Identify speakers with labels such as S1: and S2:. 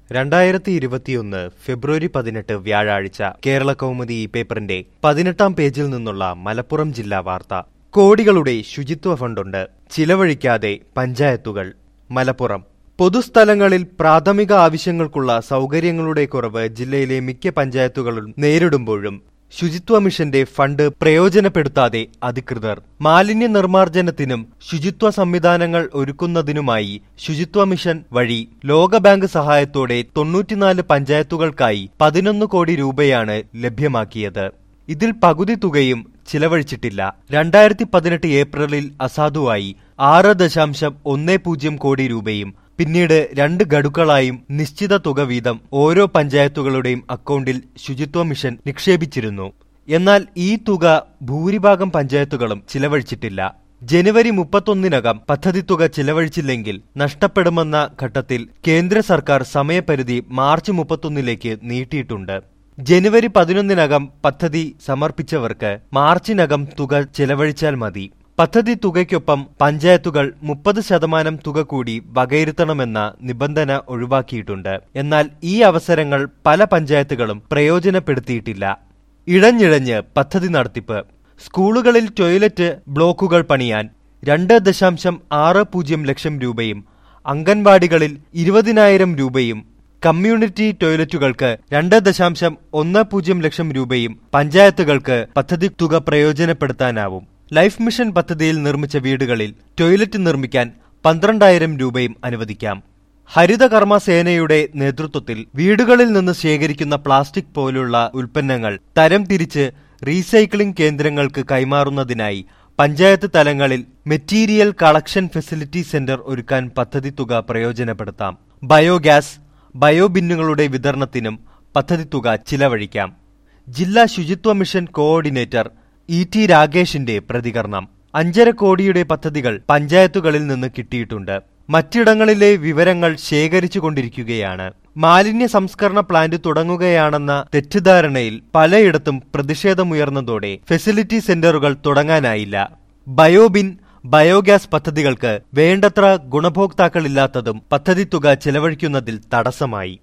S1: രണ്ടായിരത്തി ഇരുപത്തിയൊന്ന് ഫെബ്രുവരി പതിനെട്ട് വ്യാഴാഴ്ച കേരള കൗമുദി ഈ പേപ്പറിന്റെ പതിനെട്ടാം പേജിൽ നിന്നുള്ള മലപ്പുറം ജില്ലാ വാർത്ത കോടികളുടെ ശുചിത്വ ഫണ്ടുണ്ട് ചിലവഴിക്കാതെ പഞ്ചായത്തുകൾ മലപ്പുറം പൊതുസ്ഥലങ്ങളിൽ പ്രാഥമിക ആവശ്യങ്ങൾക്കുള്ള സൗകര്യങ്ങളുടെ കുറവ് ജില്ലയിലെ മിക്ക പഞ്ചായത്തുകളും നേരിടുമ്പോഴും ശുചിത്വ മിഷന്റെ ഫണ്ട് പ്രയോജനപ്പെടുത്താതെ അധികൃതർ മാലിന്യ നിർമ്മാർജ്ജനത്തിനും ശുചിത്വ സംവിധാനങ്ങൾ ഒരുക്കുന്നതിനുമായി ശുചിത്വ മിഷൻ വഴി ലോകബാങ്ക് സഹായത്തോടെ തൊണ്ണൂറ്റിനാല് പഞ്ചായത്തുകൾക്കായി പതിനൊന്ന് കോടി രൂപയാണ് ലഭ്യമാക്കിയത് ഇതിൽ പകുതി തുകയും ചിലവഴിച്ചിട്ടില്ല രണ്ടായിരത്തി പതിനെട്ട് ഏപ്രിലിൽ അസാധുവായി ആറ് ദശാംശം ഒന്ന് പൂജ്യം കോടി രൂപയും പിന്നീട് രണ്ട് ഗഡുക്കളായും നിശ്ചിത തുക വീതം ഓരോ പഞ്ചായത്തുകളുടെയും അക്കൗണ്ടിൽ ശുചിത്വ മിഷൻ നിക്ഷേപിച്ചിരുന്നു എന്നാൽ ഈ തുക ഭൂരിഭാഗം പഞ്ചായത്തുകളും ചിലവഴിച്ചിട്ടില്ല ജനുവരി മുപ്പത്തൊന്നിനകം പദ്ധതി തുക ചിലവഴിച്ചില്ലെങ്കിൽ നഷ്ടപ്പെടുമെന്ന ഘട്ടത്തിൽ കേന്ദ്ര സർക്കാർ സമയപരിധി മാർച്ച് മുപ്പത്തൊന്നിലേക്ക് നീട്ടിയിട്ടുണ്ട് ജനുവരി പതിനൊന്നിനകം പദ്ധതി സമർപ്പിച്ചവർക്ക് മാർച്ചിനകം തുക ചിലവഴിച്ചാൽ മതി പദ്ധതി തുകയ്ക്കൊപ്പം പഞ്ചായത്തുകൾ മുപ്പത് ശതമാനം തുക കൂടി വകയിരുത്തണമെന്ന നിബന്ധന ഒഴിവാക്കിയിട്ടുണ്ട് എന്നാൽ ഈ അവസരങ്ങൾ പല പഞ്ചായത്തുകളും പ്രയോജനപ്പെടുത്തിയിട്ടില്ല ഇഴഞ്ഞിഴഞ്ഞ് പദ്ധതി നടത്തിപ്പ് സ്കൂളുകളിൽ ടോയ്ലറ്റ് ബ്ലോക്കുകൾ പണിയാൻ രണ്ട് ദശാംശം ആറ് പൂജ്യം ലക്ഷം രൂപയും അംഗൻവാടികളിൽ ഇരുപതിനായിരം രൂപയും കമ്മ്യൂണിറ്റി ടോയ്ലറ്റുകൾക്ക് രണ്ട് ദശാംശം ഒന്ന് പൂജ്യം ലക്ഷം രൂപയും പഞ്ചായത്തുകൾക്ക് പദ്ധതി തുക പ്രയോജനപ്പെടുത്താനാവും ലൈഫ് മിഷൻ പദ്ധതിയിൽ നിർമ്മിച്ച വീടുകളിൽ ടോയ്ലറ്റ് നിർമ്മിക്കാൻ പന്ത്രണ്ടായിരം രൂപയും അനുവദിക്കാം ഹരിതകർമ്മ സേനയുടെ നേതൃത്വത്തിൽ വീടുകളിൽ നിന്ന് ശേഖരിക്കുന്ന പ്ലാസ്റ്റിക് പോലുള്ള ഉൽപ്പന്നങ്ങൾ തരം തിരിച്ച് റീസൈക്ലിംഗ് കേന്ദ്രങ്ങൾക്ക് കൈമാറുന്നതിനായി പഞ്ചായത്ത് തലങ്ങളിൽ മെറ്റീരിയൽ കളക്ഷൻ ഫെസിലിറ്റി സെന്റർ ഒരുക്കാൻ പദ്ധതി തുക പ്രയോജനപ്പെടുത്താം ബയോഗ്യാസ് ബയോബിന്നുകളുടെ വിതരണത്തിനും പദ്ധതി തുക ചിലവഴിക്കാം ജില്ലാ ശുചിത്വ മിഷൻ കോർഡിനേറ്റർ ഇ ടി രാഗേഷിന്റെ പ്രതികരണം അഞ്ചര കോടിയുടെ പദ്ധതികൾ പഞ്ചായത്തുകളിൽ നിന്ന് കിട്ടിയിട്ടുണ്ട് മറ്റിടങ്ങളിലെ വിവരങ്ങൾ ശേഖരിച്ചുകൊണ്ടിരിക്കുകയാണ് മാലിന്യ സംസ്കരണ പ്ലാന്റ് തുടങ്ങുകയാണെന്ന തെറ്റിദ്ധാരണയിൽ പലയിടത്തും പ്രതിഷേധമുയർന്നതോടെ ഫെസിലിറ്റി സെന്ററുകൾ തുടങ്ങാനായില്ല ബയോബിൻ ബയോഗ്യാസ് പദ്ധതികൾക്ക് വേണ്ടത്ര ഗുണഭോക്താക്കളില്ലാത്തതും പദ്ധതി തുക ചെലവഴിക്കുന്നതിൽ തടസ്സമായി